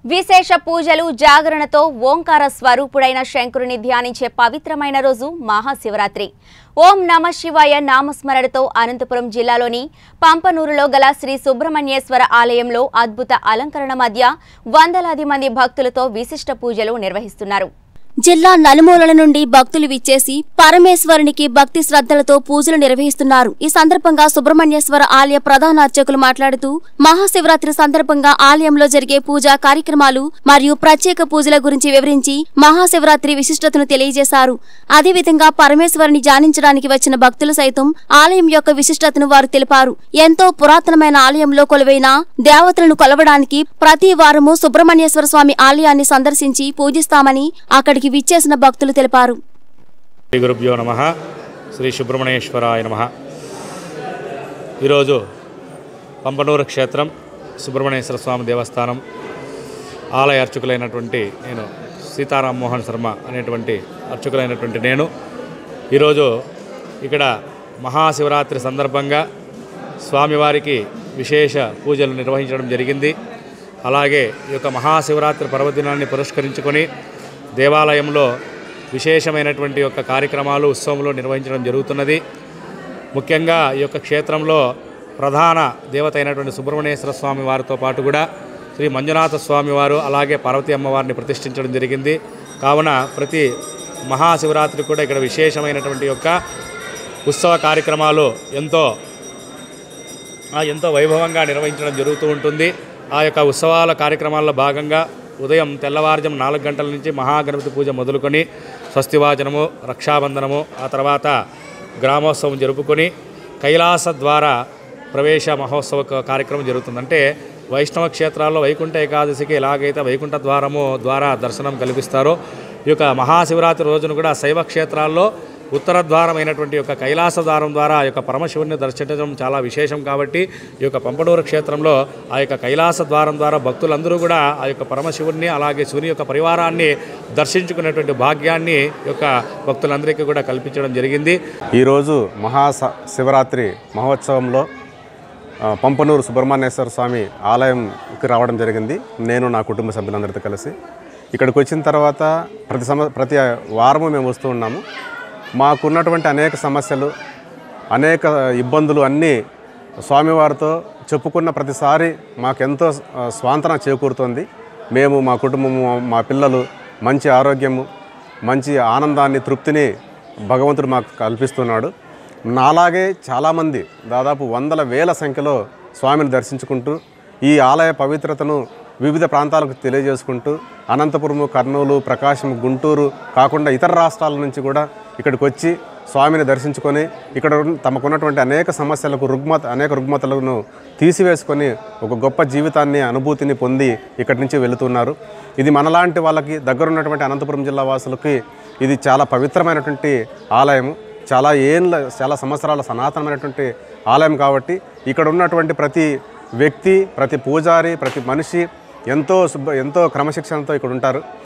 విశేష పూజలు జాగరణతో ఓంకార స్వరూపుడైన శంకరుని ధ్యానించే పవిత్రమైన రోజు మహాశివరాత్రి ఓం నమ శివాయ నామస్మరణతో అనంతపురం జిల్లాలోని పంపనూరులో గల శ్రీ సుబ్రహ్మణ్యేశ్వర ఆలయంలో అద్భుత అలంకరణ మధ్య వందలాది మంది భక్తులతో విశిష్ట పూజలు నిర్వహిస్తున్నారు జిల్లా నలుమూలల నుండి భక్తులు విచ్చేసి పరమేశ్వరునికి భక్తి శ్రద్ధలతో పూజలు నిర్వహిస్తున్నారు ఈ సందర్భంగా సుబ్రహ్మణ్యేశ్వర ఆలయ ప్రధాన అర్చకులు మాట్లాడుతూ మహాశివరాత్రి సందర్భంగా ఆలయంలో జరిగే పూజా కార్యక్రమాలు మరియు ప్రత్యేక పూజల గురించి వివరించి మహాశివరాత్రి విశిష్టతను తెలియజేశారు అదేవిధంగా పరమేశ్వరుని ధ్యానించడానికి వచ్చిన భక్తులు సైతం ఆలయం యొక్క విశిష్టతను వారు తెలిపారు ఎంతో పురాతనమైన ఆలయంలో కొలువైన దేవతలను కొలవడానికి ప్రతి వారము సుబ్రహ్మణ్యేశ్వర స్వామి ఆలయాన్ని సందర్శించి పూజిస్తామని అక్కడికి విచ్చేసిన భక్తులు తెలిపారు శ్రీ గురుభ్యో నమ శ్రీ సుబ్రహ్మణ్యేశ్వరాయ నమ ఈరోజు పంపనూరు క్షేత్రం సుబ్రహ్మణ్యేశ్వర స్వామి దేవస్థానం ఆలయ అర్చకులైనటువంటి నేను సీతారాం మోహన్ శర్మ అనేటువంటి అర్చకులైనటువంటి నేను ఈరోజు ఇక్కడ మహాశివరాత్రి సందర్భంగా స్వామివారికి విశేష పూజలు నిర్వహించడం జరిగింది అలాగే ఈ యొక్క మహాశివరాత్రి పర్వదినాన్ని పురస్కరించుకొని దేవాలయంలో విశేషమైనటువంటి యొక్క కార్యక్రమాలు ఉత్సవంలో నిర్వహించడం జరుగుతున్నది ముఖ్యంగా ఈ యొక్క క్షేత్రంలో ప్రధాన దేవత అయినటువంటి సుబ్రహ్మణ్యేశ్వర స్వామి వారితో పాటు కూడా శ్రీ మంజునాథ స్వామి వారు అలాగే పార్వతీ అమ్మవారిని ప్రతిష్ఠించడం జరిగింది కావున ప్రతి మహాశివరాత్రి కూడా ఇక్కడ విశేషమైనటువంటి యొక్క ఉత్సవ కార్యక్రమాలు ఎంతో ఆ, ఎంతో వైభవంగా నిర్వహించడం జరుగుతూ ఉంటుంది ఆ యొక్క ఉత్సవాల కార్యక్రమాల్లో భాగంగా ఉదయం తెల్లవారుజాము నాలుగు గంటల నుంచి మహాగణపతి పూజ మొదలుకొని స్వస్తివాచనము రక్షాబంధనము ఆ తర్వాత గ్రామోత్సవం జరుపుకొని కైలాస ద్వారా ప్రవేశ మహోత్సవ క- కార్యక్రమం జరుగుతుంది అంటే వైష్ణవ క్షేత్రాల్లో వైకుంఠ ఏకాదశికి ఎలాగైతే వైకుంఠ ద్వారము ద్వారా దర్శనం కల్పిస్తారో ఈ యొక్క మహాశివరాత్రి రోజున కూడా శైవ క్షేత్రాల్లో ఉత్తర ద్వారమైనటువంటి యొక్క కైలాస ద్వారం ద్వారా ఆ యొక్క పరమశివుని దర్శించడం చాలా విశేషం కాబట్టి ఈ యొక్క పంపడూరు క్షేత్రంలో ఆ యొక్క కైలాస ద్వారం ద్వారా భక్తులందరూ కూడా ఆ యొక్క పరమశివుణ్ణి అలాగే శివుని యొక్క పరివారాన్ని దర్శించుకునేటువంటి భాగ్యాన్ని ఈ యొక్క భక్తులందరికీ కూడా కల్పించడం జరిగింది ఈరోజు మహా స- శివరాత్రి మహోత్సవంలో ఆ, పంపనూరు సుబ్రహ్మణ్యేశ్వర స్వామి ఆలయంకి రావడం జరిగింది నేను నా కుటుంబ సభ్యులందరితో కలిసి ఇక్కడికి వచ్చిన తర్వాత ప్రతి సమ ప్రతి వారము మేము వస్తూ ఉన్నాము మాకున్నటువంటి అనేక సమస్యలు అనేక ఇబ్బందులు అన్నీ స్వామివారితో చెప్పుకున్న ప్రతిసారి మాకెంతో ఆ, స్వాంతన చేకూరుతుంది మేము మా కుటుంబము మా పిల్లలు మంచి ఆరోగ్యము మంచి ఆనందాన్ని తృప్తిని భగవంతుడు మాకు కల్పిస్తున్నాడు నాలాగే చాలామంది దాదాపు వందల వేల సంఖ్యలో స్వామిని దర్శించుకుంటూ ఈ ఆలయ పవిత్రతను వివిధ ప్రాంతాలకు తెలియజేసుకుంటూ అనంతపురము కర్నూలు ప్రకాశం గుంటూరు కాకుండా ఇతర రాష్ట్రాల నుంచి కూడా ఇక్కడికి వచ్చి స్వామిని దర్శించుకొని ఇక్కడ ఉన్న- తమకున్నటువంటి అనేక సమస్యలకు రుగ్మత అనేక రుగ్మతలను తీసివేసుకొని ఒక గొప్ప జీవితాన్ని అనుభూతిని పొంది ఇక్కడి నుంచి వెళుతున్నారు ఇది మనలాంటి వాళ్ళకి దగ్గరున్నటువంటి అనంతపురం జిల్లా వాసులకి ఇది చాలా పవిత్రమైనటువంటి ఆలయము చాలా ఏళ్ళ చాలా సంవత్సరాల సనాతనమైనటువంటి ఆలయం కాబట్టి ఇక్కడ ఉన్నటువంటి ప్రతి వ్యక్తి ప్రతి పూజారి ప్రతి మనిషి ఎంతో శుభ్ర ఎంతో క్రమశిక్షణతో ఇక్కడ ఉంటారు